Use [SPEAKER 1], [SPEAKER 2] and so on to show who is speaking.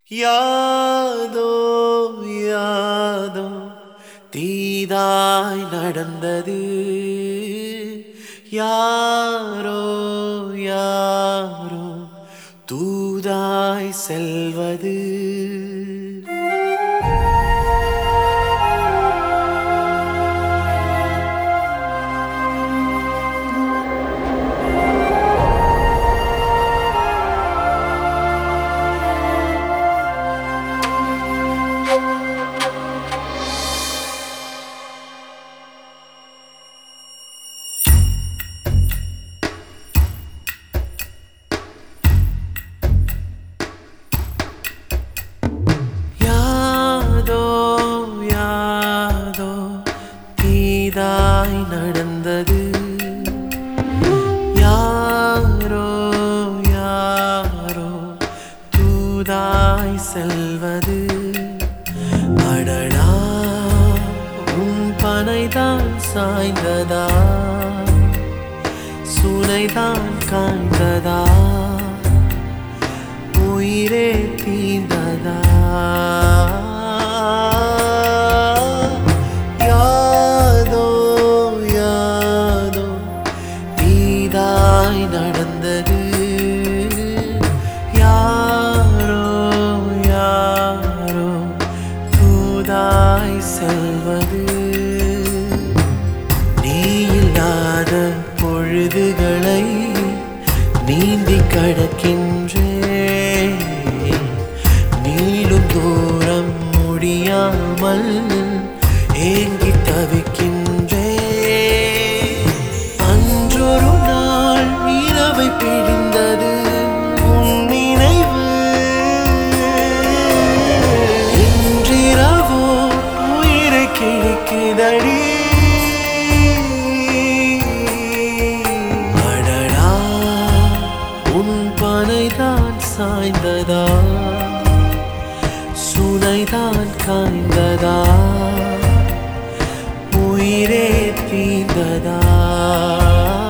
[SPEAKER 1] யாதோ யாதோ தீதாய் நடந்தது யாரோ யாரோ தூதாய் செல்வது யாதோ யாதோ தீதாய் நடந்தது யாரோ யாரோ தூதாய் செல்வது அடடா உன் பனைதான் சாய்ந்ததா சுனைதான் காய்ந்ததா உயிரே தீந்ததா யாதோ யாதோ தீதாய் நடந்தது யாரோ யாரோ தூதாய் செல்வது நீ இல்லாத பொழுதுகளை நீந்தி கடக்கின்றே நீளும் தூரம் முடியாமல் ஏங்கி தவிக்கின்றே அன்றொரு நாள் இரவை பிடிந்தது உன் நினைவு இன்றிரவோ உயிரை கிழிக்குதடி அடடா உன் பனைதான் சாய்ந்ததா சுனைதான் காய்ந்ததா உயிரே தீந்ததா